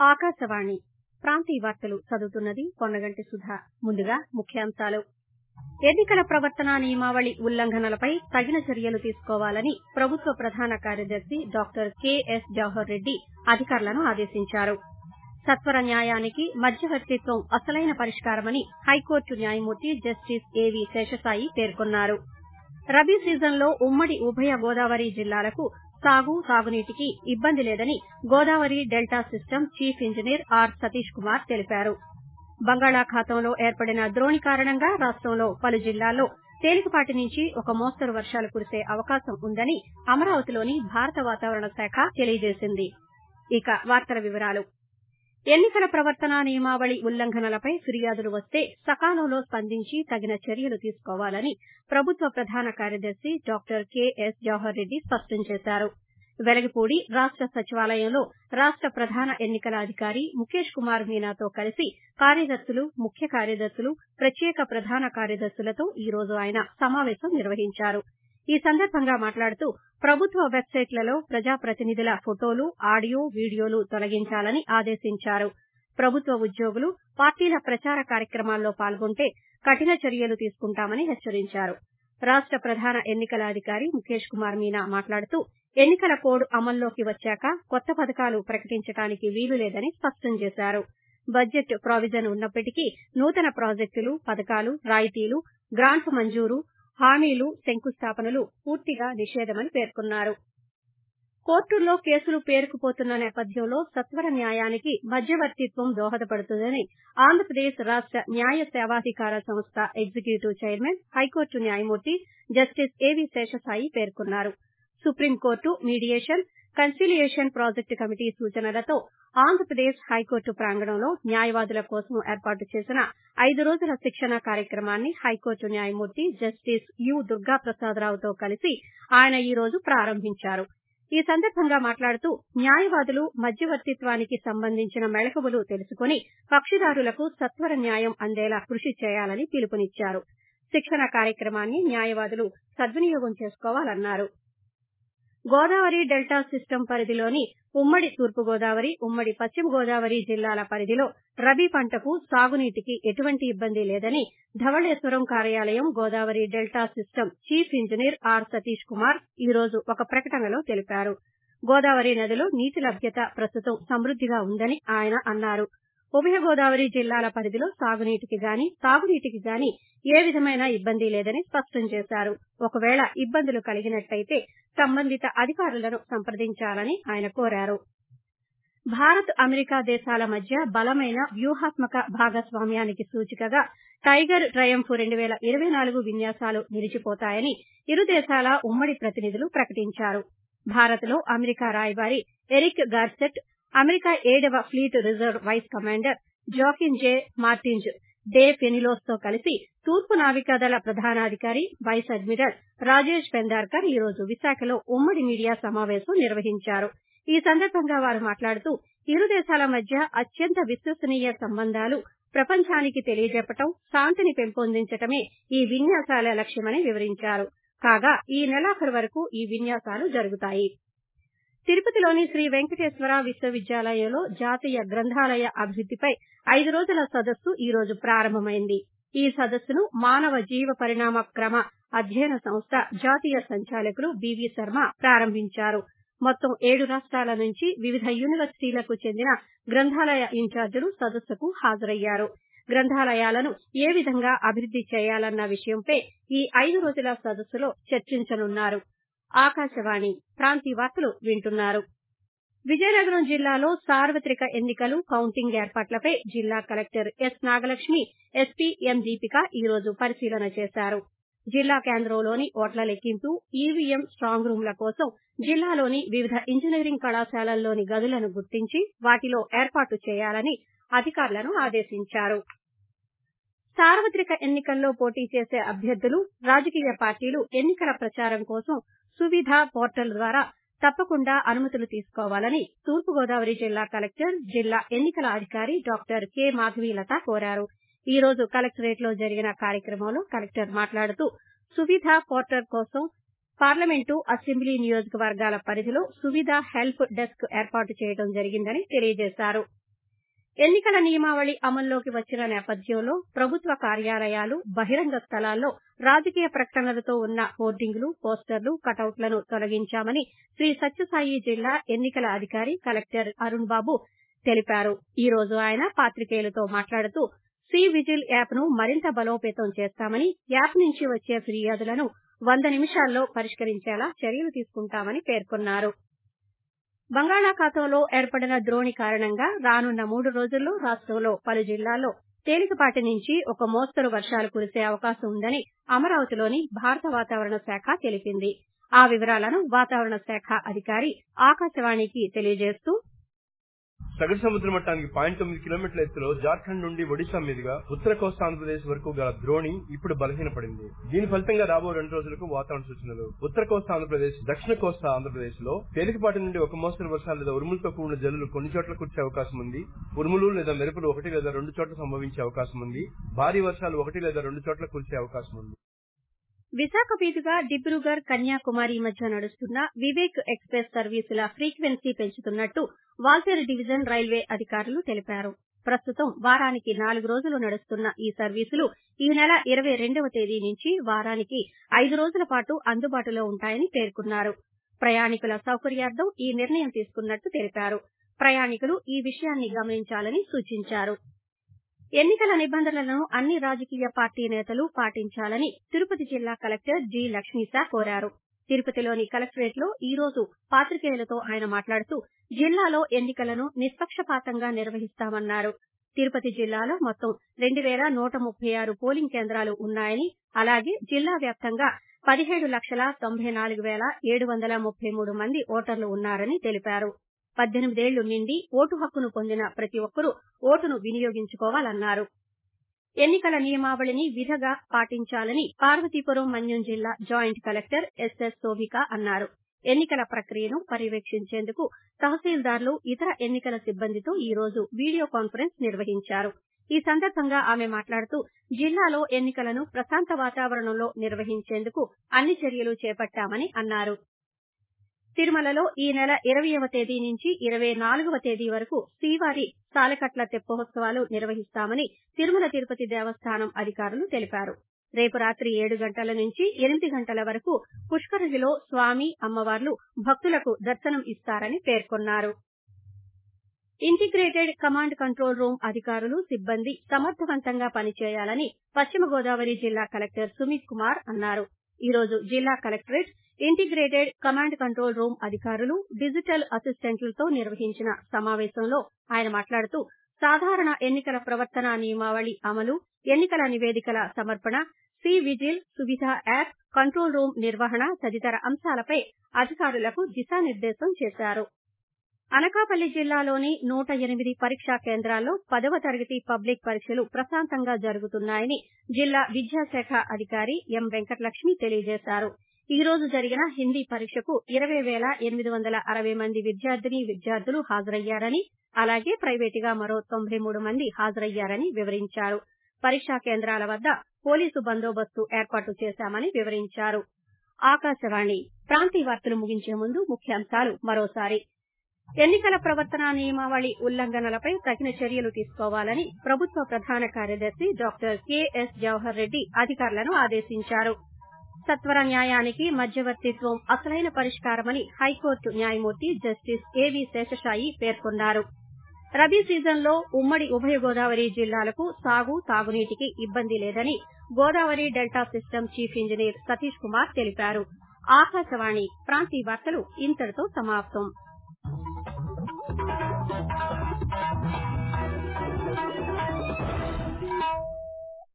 ఆకాశవాణి ప్రాంతీయ వార్తలు చదువుతున్నది పొన్నగంటి సుధ ముందుగా ముఖ్యాంశాలు ఎన్నికల ప్రవర్తన నియమావళి ఉల్లంఘనలపై తగిన చర్యలు తీసుకోవాలని ప్రభుత్వ ప్రధాన కార్యదర్శి డాక్టర్ కెఎస్ జవహర్ రెడ్డి అధికారులను ఆదేశించారు సత్వర న్యాయానికి మధ్యవర్తిత్వం అసలైన పరిష్కారమని హైకోర్టు న్యాయమూర్తి జస్టిస్ ఏవీ శేషసాయి పేర్కొన్నారు రబీ సీజన్లో ఉమ్మడి ఉభయ గోదావరి జిల్లాలకు సాగు తాగునీటికి ఇబ్బంది లేదని Godavari delta system chief engineer R Satish Kumar తెలిపారు బంగాళాఖాతంలో ఏర్పడిన ద్రోణి కారణంగా రాష్టంలో పలు జిల్లాల్లో తేలికపాటి నుంచి ఒక మోస్తరు వర్షాలు కురిసే అవకాశం ఉందని అమరావతిలోని భారత వాతావరణ శాఖ తెలియజేసింది ఇక వార్తల వివరాలు ఎన్నికల ప్రవర్తన నియమావళి ఉల్లంఘనలపై ఫిర్యాదులు వస్తే సకాలంలో స్పందించి తగిన చర్యలు తీసుకోవాలని ప్రభుత్వ ప్రధాన కార్యదర్శి డాక్టర్ కెఎస్ జవహర్ రెడ్డి స్పష్టం చేశారు వెలగపూడి రాష్ట సచివాలయంలో రాష్ట ప్రధాన ఎన్నికల అధికారి ముఖేష్ కుమార్ మీనాతో కలిసి కార్యదర్శులు ముఖ్య కార్యదర్శులు ప్రత్యేక ప్రధాన కార్యదర్శులతో ఈ రోజు ఆయన సమావేశం నిర్వహించారు ఈ సందర్భంగా మాట్లాడుతూ ప్రభుత్వ వెబ్సైట్లలో ప్రజాప్రతినిధుల ఫోటోలు ఆడియో వీడియోలు తొలగించాలని ఆదేశించారు ప్రభుత్వ ఉద్యోగులు పార్టీల ప్రచార కార్యక్రమాల్లో పాల్గొంటే కఠిన చర్యలు తీసుకుంటామని హెచ్చరించారు రాష్ట ప్రధాన ఎన్నికల అధికారి ముఖేష్ కుమార్ మీనా మాట్లాడుతూ ఎన్నికల కోడ్ అమల్లోకి వచ్చాక కొత్త పథకాలు ప్రకటించడానికి వీలు లేదని స్పష్టం చేశారు బడ్జెట్ ప్రావిజన్ ఉన్నప్పటికీ నూతన ప్రాజెక్టులు పథకాలు రాయితీలు గ్రాంట్స్ మంజూరు హామీలు శంకుస్థాపనలు పూర్తిగా నిషేధమని పేర్కొన్నారు కోర్టుల్లో కేసులు పేరుకుపోతున్న నేపథ్యంలో సత్వర న్యాయానికి మధ్యవర్తిత్వం దోహదపడుతుందని ఆంధ్రప్రదేశ్ రాష్ట న్యాయ సేవాధికార సంస్థ ఎగ్జిక్యూటివ్ చైర్మన్ హైకోర్టు న్యాయమూర్తి జస్టిస్ ఏవీ శేషసాయి పేర్కొన్నారు supreme court mediation conciliation project committee సూచనలతో ఆంధ్రప్రదేశ్ హైకోర్టు ప్రాంగణంలో న్యాయవాదుల కోసం ఏర్పాటు చేసిన ఐదు రోజుల శిక్షణ కార్యక్రమాన్ని హైకోర్టు న్యాయమూర్తి జస్టిస్ యు దుర్గాప్రసాదరావుతో కలిసి ఆయన ఈ రోజు ప్రారంభించారు ఈ సందర్భంగా మాట్లాడుతూ న్యాయవాదులు మధ్యవర్తిత్వానికి సంబంధించిన మెళకువలు తెలుసుకుని కక్షిదారులకు సత్వర న్యాయం అందేలా కృషి చేయాలని పిలుపునిచ్చారు శిక్షణ కార్యక్రమాన్ని న్యాయవాదులు సద్వినియోగం చేసుకోవాలన్నారు గోదావరి డెల్టా సిస్టమ్ పరిధిలోని ఉమ్మడి తూర్పుగోదావరి ఉమ్మడి పశ్చిమ గోదావరి జిల్లాల పరిధిలో రబీ పంటకు సాగునీటికి ఎటువంటి ఇబ్బంది లేదని ధవళేశ్వరం కార్యాలయం Godavari delta system chief engineer R Satish Kumar ఈ రోజు ఒక ప్రకటనలో తెలిపారు గోదావరి నదిలో నీటి లభ్యత ప్రస్తుతం సమృద్దిగా ఉందని ఆయన అన్నారు ఉభయ గోదావరి జిల్లాల పరిధిలో సాగునీటికి గాని తాగునీటికి గాని ఏ విధమైన ఇబ్బంది లేదని స్పష్టం చేశారు ఒకవేళ ఇబ్బందులు కలిగినట్లయితే సంబంధిత అధికారులను సంప్రదించాలని ఆయన కోరారు భారత్ అమెరికా దేశాల మధ్య బలమైన వ్యూహాత్మక భాగస్వామ్యానికి సూచికగా టైగర్ ట్రయంఫ్ రెండు వేల ఇరవై నాలుగు విన్యాసాలు నిలిచిపోతాయని ఇరు దేశాల ఉమ్మడి ప్రతినిధులు ప్రకటించారు భారత్లో అమెరికా రాయబారి ఎరిక్ గార్సెట్ అమెరికా ఏడవ fleet reserve vice commander Joaquin J Martinez de ఫెనిలోస్ తో కలిసి తూర్పు నావికాదళ ప్రధానాధికారి వైస్ అడ్మిరల్ రాజేష్ పెందార్కర్ ఈ రోజు విశాఖలో ఉమ్మడి మీడియా సమావేశం నిర్వహించారు ఈ సందర్భంగా వారు మాట్లాడుతూ ఇరు దేశాల మధ్య అత్యంత విశ్వసనీయ సంబంధాలు ప్రపంచానికి తెలియజెప్పడం శాంతిని పెంపొందించడమే ఈ విన్యాసాల లక్ష్యమని వివరించారు కాగా ఈ నెలాఖరు వరకు ఈ విన్యాసాలు జరుగుతాయి తిరుపతిలోని శ్రీ వెంకటేశ్వర విశ్వవిద్యాలయంలో జాతీయ గ్రంథాలయ అభివృద్దిపై ఐదు రోజుల సదస్సు ఈ రోజు ప్రారంభమైంది ఈ సదస్సును మానవ జీవ పరిణామ క్రమ అధ్యయన సంస్థ జాతీయ సంచాలకులు బివి శర్మ ప్రారంభించారు మొత్తం ఏడు రాష్ట్రాల నుంచి వివిధ యూనివర్సిటీలకు చెందిన గ్రంథాలయ ఇన్ఛార్జీలు సదస్సుకు హాజరయ్యారు గ్రంథాలయాలను ఏ విధంగా అభివృద్ది చేయాలన్న విషయంపై ఈ ఐదు రోజుల సదస్సులో చర్చించనున్నారు ఆకాశవాణి ప్రాంతీయ వార్తలు వింటున్నారు విజయనగరం జిల్లాలో సార్వత్రిక ఎన్నికలు కౌంటింగ్ ఏర్పాట్లపై జిల్లా collector S Nagalakshmi SP M Deepika ఈ రోజు పరిశీలన చేశారు జిల్లా కేంద్రంలోని ఓట్ల లెక్కింపు ఈవీఎం స్టాంగ్ రూంల కోసం జిల్లాలోని వివిధ ఇంజనీరింగ్ కళాశాలల్లోని గదులను గుర్తించి వాటిలో ఏర్పాటు చేయాలని అధికారులను ఆదేశించారు సార్వత్రిక ఎన్నికల్లో పోటీ చేసే అభ్యర్థులు రాజకీయ పార్టీలు ఎన్నికల ప్రచారం కోసం సువిధ పోర్టల్ ద్వారా తప్పకుండా అనుమతులు తీసుకోవాలని తూర్పుగోదావరి జిల్లా కలెక్టర్ జిల్లా ఎన్నికల అధికారి డాక్టర్ కె మాధవీలత కోరారు ఈ రోజు కలెక్టరేట్ లో జరిగిన కార్యక్రమంలో కలెక్టర్ మాట్లాడుతూ సువిధ పోర్టల్ కోసం పార్లమెంటు అసెంబ్లీ నియోజకవర్గాల పరిధిలో సువిధ హెల్ప్ డెస్క్ ఏర్పాటు చేయడం జరిగిందని తెలియజేశారు ఎన్నికల నియమావళి అమల్లోకి వచ్చిన నేపథ్యంలో ప్రభుత్వ కార్యాలయాలు బహిరంగ స్థలాల్లో రాజకీయ ప్రకటనలతో ఉన్న హోర్డింగులు పోస్టర్లు కటౌట్లను తొలగించామని శ్రీ సత్యసాయి జిల్లా ఎన్నికల అధికారి కలెక్టర్ అరుణ్ బాబు తెలిపారు ఈ రోజు ఆయన పాత్రికేయులతో మాట్లాడుతూ సి విజిల్ యాప్ ను మరింత బలోపేతం చేస్తామని యాప్ నుంచి వచ్చే ఫిర్యాదులను వంద నిమిషాల్లో పరిష్కరించేలా చర్యలు తీసుకుంటామని పేర్కొన్నారు బంగాళాఖాతంలో ఏర్పడిన ద్రోణి కారణంగా రానున్న మూడు రోజుల్లో రాష్టంలో పలు జిల్లాల్లో తేలికపాటి నుంచి ఒక మోస్తరు వర్షాలు కురిసే అవకాశం ఉందని అమరావతిలోని భారత వాతావరణ శాఖ తెలిపింది ఆ వివరాలను వాతావరణ శాఖ అధికారి ఆకాశవాణికి తెలియజేస్తూ సగటు సముద్ర మట్టానికి పాయింట్ తొమ్మిది కిలోమీటర్ల ఎత్తులో జార్ఖండ్ నుండి ఒడిశా మీదుగా ఉత్తర కోస్తా ఆంధ్రప్రదేశ్ వరకు గల ద్రోణి ఇప్పుడు బలహీనపడింది దీని ఫలితంగా రాబో రెండు రోజులకు వాతావరణ సూచనలు ఉత్తర కోస్తా ఆంధ్రప్రదేశ్ దక్షిణ కోస్తా ఆంధ్రప్రదేశ్ లో తేలికపాటి నుండి ఒక మోస్తరు వర్షాలు లేదా ఉరుములతో కూడిన జల్లులు కొన్ని చోట్ల కురిసే అవకాశం ఉంది ఉరుములు లేదా మెరుపులు ఒకటి లేదా రెండు చోట్ల సంభవించే అవకాశం ఉంది భారీ వర్షాలు ఒకటి లేదా రెండు చోట్ల కురిసే అవకాశం ఉంది విశాఖ మీదుగా డిబ్రూగర్ కన్యాకుమారి మధ్య నడుస్తున్న వివేక్ ఎక్స్ప్రెస్ సర్వీసుల ఫ్రీక్వెన్సీ పెంచుతున్నట్టు వాల్తేరు డివిజన్ రైల్వే అధికారులు తెలిపారు ప్రస్తుతం వారానికి నాలుగు రోజులు నడుస్తున్న ఈ సర్వీసులు ఈ నెల ఇరవై రెండవ తేదీ నుంచి వారానికి ఐదు రోజుల పాటు అందుబాటులో ఉంటాయని పేర్కొన్నారు ప్రయాణికుల సౌకర్యార్థం ఈ నిర్ణయం తీసుకున్నట్టు తెలిపారు ప్రయాణికులు ఈ విషయాన్ని గమనించాలని సూచించారు ఎన్నికల నిబంధనలను అన్ని రాజకీయ పార్టీ నేతలు పాటించాలని తిరుపతి జిల్లా కలెక్టర్ జి లక్ష్మీశా కోరారు తిరుపతిలోని కలెక్టరేట్ లో ఈ రోజు పాత్రికేయులతో ఆయన మాట్లాడుతూ జిల్లాలో ఎన్నికలను నిష్పక్షపాతంగా నిర్వహిస్తామన్నారు తిరుపతి జిల్లాలో మొత్తం రెండు వేల నూట ముప్పై ఆరు పోలింగ్ కేంద్రాలు ఉన్నాయని అలాగే జిల్లా వ్యాప్తంగా పదిహేడు లక్షల తొంభై నాలుగు వేల ఏడు వందల ముప్పై మూడు మంది ఓటర్లు ఉన్నారని తెలిపారు పద్దెనిమిదేళ్లు నిండి ఓటు హక్కును పొందిన ప్రతి ఒక్కరూ ఓటును వినియోగించుకోవాలన్నారు ఎన్నికల నియమావళిని విధిగా పాటించాలని పార్వతీపురం మన్యం జిల్లా జాయింట్ కలెక్టర్ ఎస్ఎస్ శోభిక అన్నారు ఎన్నికల ప్రక్రియను పర్యవేక్షించేందుకు తహసీల్దార్లు ఇతర ఎన్నికల సిబ్బందితో ఈ రోజు వీడియో కాన్ఫరెన్స్ నిర్వహించారు ఈ సందర్భంగా ఆమె మాట్లాడుతూ జిల్లాలో ఎన్నికలను ప్రశాంత వాతావరణంలో నిర్వహించేందుకు అన్ని చర్యలు చేపట్టామని అన్నారు తిరుమలలో ఈ నెల ఇరవయవ తేదీ నుంచి ఇరవై నాలుగవ తేదీ వరకు శ్రీవారి సాలకట్ల తెప్పోత్సవాలు నిర్వహిస్తామని తిరుమల తిరుపతి దేవస్థానం అధికారులు తెలిపారు రేపు రాత్రి ఏడు గంటల నుంచి ఎనిమిది గంటల వరకు పుష్కరిణిలో స్వామి అమ్మవార్లు భక్తులకు దర్శనం ఇస్తారని పేర్కొన్నారు ఇంటిగ్రేటెడ్ కమాండ్ కంట్రోల్ రూమ్ అధికారులు సిబ్బంది సమర్థవంతంగా పనిచేయాలని పశ్చిమ గోదావరి జిల్లా కలెక్టర్ సుమిత్ కుమార్ అన్నారు ఈ రోజు జిల్లా collectorate integrated command control room అధికారులు డిజిటల్ అసిస్టెంట్లతో నిర్వహించిన సమావేశంలో ఆయన మాట్లాడుతూ సాధారణ ఎన్నికల ప్రవర్తన నియమావళి అమలు ఎన్నికల నివేదికల సమర్పణ C vigil Suvidha app control room నిర్వహణ తదితర అంశాలపై అధికారులకు దిశానిర్దేశం చేశారు అనకాపల్లి జిల్లాలోని నూట ఎనిమిది పరీక్షా కేంద్రాల్లో పదవ తరగతి పబ్లిక్ పరీక్షలు ప్రశాంతంగా జరుగుతున్నాయని జిల్లా విద్యాశాఖ అధికారి ఎం వెంకటలక్ష్మి తెలియజేశారు ఈ రోజు జరిగిన హిందీ పరీక్షకు ఇరవై వేల ఎనిమిది వందల అరవై మంది విద్యార్థిని విద్యార్థులు హాజరయ్యారని అలాగే ప్రైవేటుగా మరో తొంభై మూడు మంది హాజరయ్యారని వివరించారు పరీక్షా కేంద్రాల వద్ద పోలీసు బందోబస్తు ఏర్పాటు చేశామని వివరించారు ఆకాశవాణి ప్రాంతీయ వార్తలు ముగించే ముందు ముఖ్యాంశాలు మరోసారి ఎన్నికల ప్రవర్తన నియమావళి ఉల్లంఘనలపై తగిన చర్యలు తీసుకోవాలని ప్రభుత్వ ప్రధాన కార్యదర్శి డాక్టర్ కెఎస్ జవహర్ రెడ్డి అధికారులను ఆదేశించారు సత్వర న్యాయానికి మధ్యవర్తిత్వం అసలైన పరిష్కారమని హైకోర్టు న్యాయమూర్తి జస్టిస్ ఏవి శేషశాయి పేర్కొన్నారు రబీ సీజన్లో ఉమ్మడి ఉభయ గోదావరి జిల్లాలకు సాగు తాగునీటికి ఇబ్బంది లేదని Godavari delta system chief engineer Satish Kumar తెలిపారు ఆకాశవాణి ప్రాంతీయ వార్తలు ఇంతటితో సమాప్తం